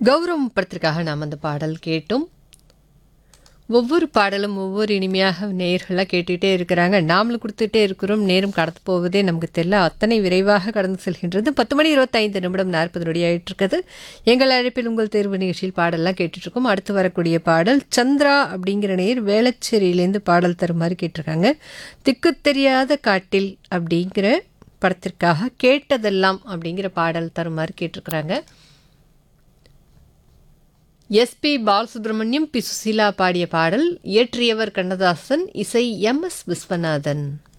கௌரவம் படத்திற்காக நாம் அந்த பாடல் கேட்டோம் ஒவ்வொரு பாடலும் ஒவ்வொரு இனிமையாக நேர்களாக கேட்டுகிட்டே இருக்கிறாங்க நாமளும் கொடுத்துட்டே இருக்கிறோம் நேரம் கடந்து போவதே நமக்கு தெரியல அத்தனை விரைவாக கடந்து செல்கின்றது பத்து மணி இருபத்தைந்து நிமிடம் நாற்பது நொடி ஆயிட்டு இருக்குது எங்கள் அழைப்பில் உங்கள் தேர்வு நிகழ்ச்சியில் பாடல்லாம் கேட்டுட்ருக்கோம் அடுத்து வரக்கூடிய பாடல் சந்திரா அப்படிங்கிற நேர் வேளச்சேரியிலேருந்து பாடல் தருமாறு கேட்டிருக்காங்க திக்கு தெரியாத காட்டில் அப்படிங்கிற படத்திற்காக கேட்டதெல்லாம் அப்படிங்கிற பாடல் தருமாறு கேட்டிருக்கிறாங்க எஸ்பி பாலசுப்ரமணியம் பி சுசீலா பாடிய பாடல் இயற்றியவர் கண்ணதாசன் இசை எம் எஸ் விஸ்வநாதன்